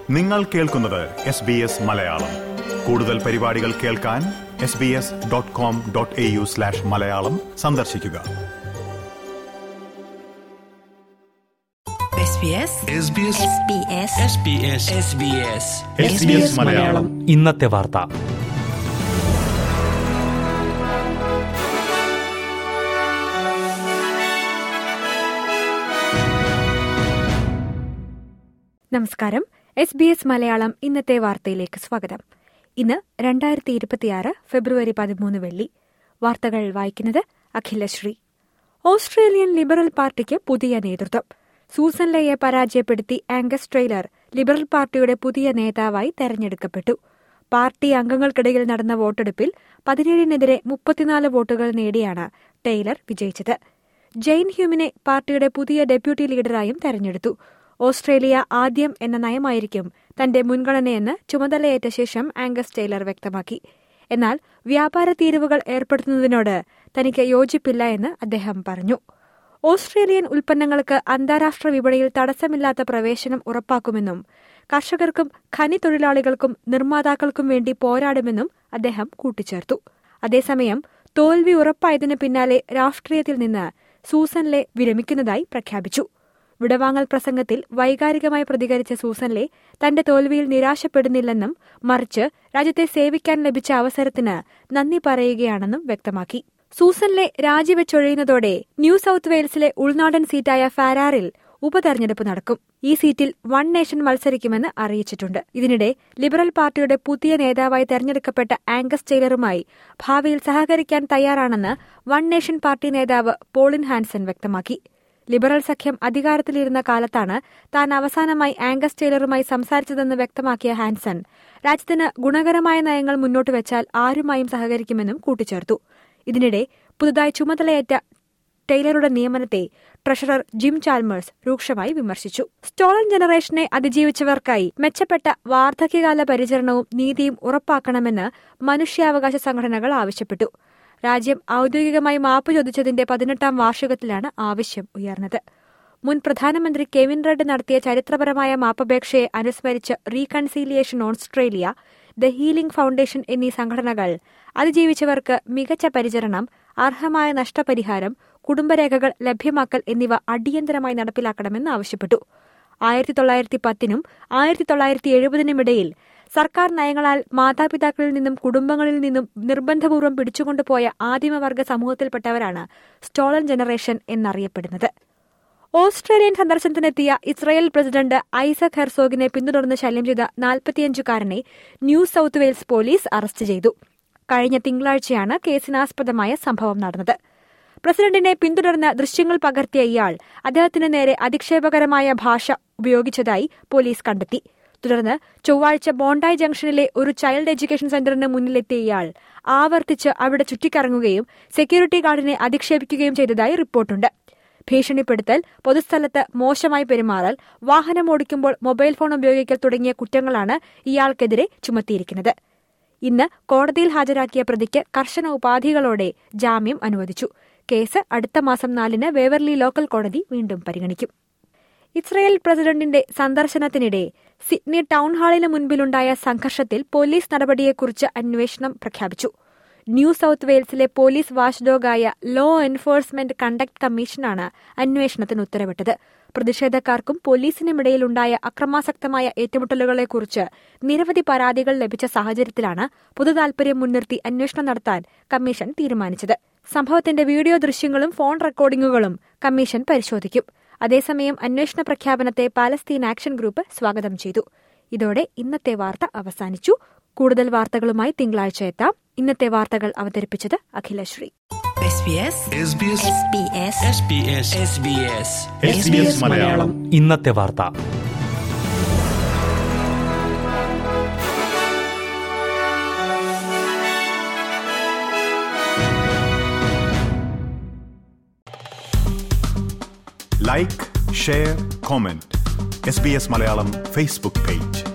നിങ്ങൾ കേൾക്കുന്നത് S B S Malayalam കൂടുതൽ പരിപാടികൾ കേൾക്കാൻ S B S dot com dot A U slash Malayalam സന്ദർശിക്കുക SBS SBS SBS SBS SBS SBS Malayalam ഇന്നത്തെ വാർത്ത നമസ്കാരം എസ് ബി എസ് മലയാളം ഇന്നത്തെ വാർത്തയിലേക്ക് സ്വാഗതം ഇന്ന് രണ്ടായിരത്തി ഇരുപത്തിയാറ് ഫെബ്രുവരി പതിമൂന്ന് വെള്ളി വാർത്തകൾ വായിക്കുന്നത് അഖിലശ്രീ ഓസ്ട്രേലിയൻ ലിബറൽ പാർട്ടിക്ക് പുതിയ നേതൃത്വം സൂസൻ ലേയെ പരാജയപ്പെടുത്തി ആംഗസ് ട്രെയിലർ ലിബറൽ പാർട്ടിയുടെ പുതിയ നേതാവായി തെരഞ്ഞെടുക്കപ്പെട്ടു പാർട്ടി അംഗങ്ങൾക്കിടയിൽ നടന്ന വോട്ടെടുപ്പിൽ പതിനേഴിനെതിരെ മുപ്പത്തിനാല് വോട്ടുകൾ നേടിയാണ് ടൈലർ വിജയിച്ചത് ജെയിൻ ഹ്യൂമിനെ പാർട്ടിയുടെ പുതിയ ഡെപ്യൂട്ടി ലീഡറായും തെരഞ്ഞെടുത്തു ഓസ്ട്രേലിയ ആദ്യം എന്ന നയമായിരിക്കും തന്റെ മുൻഗണനയെന്ന് ചുമതലയേറ്റ ശേഷം ആംഗസ് ടൈലർ വ്യക്തമാക്കി എന്നാൽ വ്യാപാര തീരുവകൾ ഏർപ്പെടുത്തുന്നതിനോട് തനിക്ക് യോജിപ്പില്ല എന്ന് അദ്ദേഹം പറഞ്ഞു ഓസ്ട്രേലിയൻ ഉൽപ്പന്നങ്ങൾക്ക് അന്താരാഷ്ട്ര വിപണിയിൽ തടസ്സമില്ലാത്ത പ്രവേശനം ഉറപ്പാക്കുമെന്നും കർഷകർക്കും ഖനി തൊഴിലാളികൾക്കും നിർമ്മാതാക്കൾക്കും വേണ്ടി പോരാടുമെന്നും അദ്ദേഹം കൂട്ടിച്ചേർത്തു അതേസമയം തോൽവി ഉറപ്പായതിനു പിന്നാലെ രാഷ്ട്രീയത്തിൽ നിന്ന് സൂസൻലെ വിരമിക്കുന്നതായി പ്രഖ്യാപിച്ചു വിടവാങ്ങൽ പ്രസംഗത്തിൽ വൈകാരികമായി പ്രതികരിച്ച സൂസൻലെ തന്റെ തോൽവിയിൽ നിരാശപ്പെടുന്നില്ലെന്നും മറിച്ച് രാജ്യത്തെ സേവിക്കാൻ ലഭിച്ച അവസരത്തിന് നന്ദി പറയുകയാണെന്നും വ്യക്തമാക്കി സൂസൻലെ രാജിവെച്ചൊഴിയുന്നതോടെ ന്യൂ സൌത്ത് വെയിൽസിലെ ഉൾനാടൻ സീറ്റായ ഫാരാറിൽ ഉപതെരഞ്ഞെടുപ്പ് നടക്കും ഈ സീറ്റിൽ വൺ നേഷൻ മത്സരിക്കുമെന്ന് അറിയിച്ചിട്ടുണ്ട് ഇതിനിടെ ലിബറൽ പാർട്ടിയുടെ പുതിയ നേതാവായി തെരഞ്ഞെടുക്കപ്പെട്ട ആംഗസ് ടൈലറുമായി ഭാവിയിൽ സഹകരിക്കാൻ തയ്യാറാണെന്ന് വൺ നേഷൻ പാർട്ടി നേതാവ് പോളിൻ ഹാൻസൺ വ്യക്തമാക്കി ലിബറൽ സഖ്യം അധികാരത്തിലിരുന്ന കാലത്താണ് താൻ അവസാനമായി ആംഗസ് ടൈലറുമായി സംസാരിച്ചതെന്ന് വ്യക്തമാക്കിയ ഹാൻസൺ രാജ്യത്തിന് ഗുണകരമായ നയങ്ങൾ മുന്നോട്ട് വെച്ചാൽ ആരുമായും സഹകരിക്കുമെന്നും കൂട്ടിച്ചേർത്തു ഇതിനിടെ പുതുതായി ചുമതലയേറ്റ ടൈലറുടെ നിയമനത്തെ ട്രഷറർ ജിം ചാൽമേഴ്സ് രൂക്ഷമായി വിമർശിച്ചു സ്റ്റോളൻ ജനറേഷനെ അതിജീവിച്ചവർക്കായി മെച്ചപ്പെട്ട വാർദ്ധക്യകാല പരിചരണവും നീതിയും ഉറപ്പാക്കണമെന്ന് മനുഷ്യാവകാശ സംഘടനകൾ ആവശ്യപ്പെട്ടു രാജ്യം ഔദ്യോഗികമായി മാപ്പ് ചോദിച്ചതിന്റെ പതിനെട്ടാം വാർഷികത്തിലാണ് ആവശ്യം ഉയർന്നത് മുൻ പ്രധാനമന്ത്രി കെവിൻ റെഡ് നടത്തിയ ചരിത്രപരമായ മാപ്പപേക്ഷയെ അനുസ്മരിച്ച് Reconciliation Australia the Healing Foundation എന്നീ സംഘടനകൾ അതിജീവിച്ചവർക്ക് മികച്ച പരിചരണം അർഹമായ നഷ്ടപരിഹാരം കുടുംബരേഖകൾ ലഭ്യമാക്കൽ എന്നിവ അടിയന്തരമായി നടപ്പിലാക്കണമെന്ന് ആവശ്യപ്പെട്ടു ആയിരത്തി തൊള്ളായിരത്തി പത്തിനും ആയിരത്തി തൊള്ളായിരത്തി എഴുപതിനുമിടയിൽ സർക്കാർ നയങ്ങളാൽ മാതാപിതാക്കളിൽ നിന്നും കുടുംബങ്ങളിൽ നിന്നും നിർബന്ധപൂർവ്വം പിടിച്ചുകൊണ്ടുപോയ ആദിമവർഗ സമൂഹത്തിൽപ്പെട്ടവരാണ് സ്റ്റോളൻ ജനറേഷൻ എന്നറിയപ്പെടുന്നത് ഓസ്ട്രേലിയൻ സന്ദർശനത്തിനെത്തിയ ഇസ്രായേൽ പ്രസിഡന്റ് ഐസക് ഹെർസോഗിനെ പിന്തുടർന്ന് ശല്യം ചെയ്ത നാൽപ്പത്തിയഞ്ചുകാരനെ New South Wales police arrest ചെയ്തു കഴിഞ്ഞ തിങ്കളാഴ്ചയാണ് കേസിനാസ്പദമായ സംഭവം നടന്നത് പ്രസിഡന്റിനെ പിന്തുടർന്ന് ദൃശ്യങ്ങൾ പകർത്തിയ ഇയാൾ അദ്ദേഹത്തിന് നേരെ അധിക്ഷേപകരമായ ഭാഷ ഉപയോഗിച്ചതായി പോലീസ് കണ്ടെത്തി തുടർന്ന് ചൊവ്വാഴ്ച ബോണ്ടായി ജംഗ്ഷനിലെ ഒരു ചൈൽഡ് എഡ്യൂക്കേഷൻ സെന്ററിന് മുന്നിലെത്തിയ ഇയാൾ ആവർത്തിച്ച് അവിടെ ചുറ്റിക്കറങ്ങുകയും സെക്യൂരിറ്റി ഗാർഡിനെ അധിക്ഷേപിക്കുകയും ചെയ്തതായി റിപ്പോർട്ടുണ്ട് ഭീഷണിപ്പെടുത്തൽ പൊതുസ്ഥലത്ത് മോശമായി പെരുമാറൽ വാഹനമോടിക്കുമ്പോൾ മൊബൈൽ ഫോൺ ഉപയോഗിക്കൽ തുടങ്ങിയ കുറ്റങ്ങളാണ് ഇയാൾക്കെതിരെ ചുമത്തിയിരിക്കുന്നത് ഇന്ന് കോടതിയിൽ ഹാജരാക്കിയ പ്രതിക്ക് കർശന ഉപാധികളോടെ ജാമ്യം അനുവദിച്ചു കേസ് അടുത്ത മാസം നാലിന് വേവർലി ലോക്കൽ കോടതി വീണ്ടും പരിഗണിക്കും ഇസ്രയേൽ പ്രസിഡന്റിന്റെ സന്ദർശനത്തിനിടെ സിഡ്നി ടൗൺ ഹാളിന് മുൻപിലുണ്ടായ സംഘർഷത്തിൽ പോലീസ് നടപടിയെക്കുറിച്ച് അന്വേഷണം പ്രഖ്യാപിച്ചു ന്യൂ സൌത്ത് വെയിൽസിലെ പോലീസ് വാച്ച്ഡോഗായ ലോ എൻഫോഴ്സ്മെന്റ് കണ്ടക്ട് കമ്മീഷനാണ് അന്വേഷണത്തിന് ഉത്തരവിട്ടത് പ്രതിഷേധക്കാർക്കും പോലീസിനുമിടയിലുണ്ടായ അക്രമാസക്തമായ ഏറ്റുമുട്ടലുകളെക്കുറിച്ച് നിരവധി പരാതികൾ ലഭിച്ച സാഹചര്യത്തിലാണ് പൊതുതാൽപര്യം മുൻനിർത്തി അന്വേഷണം നടത്താൻ കമ്മീഷൻ തീരുമാനിച്ചത് സംഭവത്തിന്റെ വീഡിയോ ദൃശ്യങ്ങളും ഫോൺ റെക്കോർഡിംഗുകളും കമ്മീഷൻ പരിശോധിക്കും അതേസമയം അന്വേഷണ പ്രഖ്യാപനത്തെ പാലസ്തീൻ ആക്ഷൻ ഗ്രൂപ്പ് സ്വാഗതം ചെയ്തു ഇതോടെ ഇന്നത്തെ വാർത്ത അവസാനിച്ചു കൂടുതൽ വാർത്തകളുമായി തിങ്കളാഴ്ച എത്താം ഇന്നത്തെ വാർത്തകൾ അവതരിപ്പിച്ചത് Akhilasree SBS SBS SBS SBS SBS SBS Malayalam ഇന്നത്തെ വാർത്ത like share comment S B S Malayalam Facebook page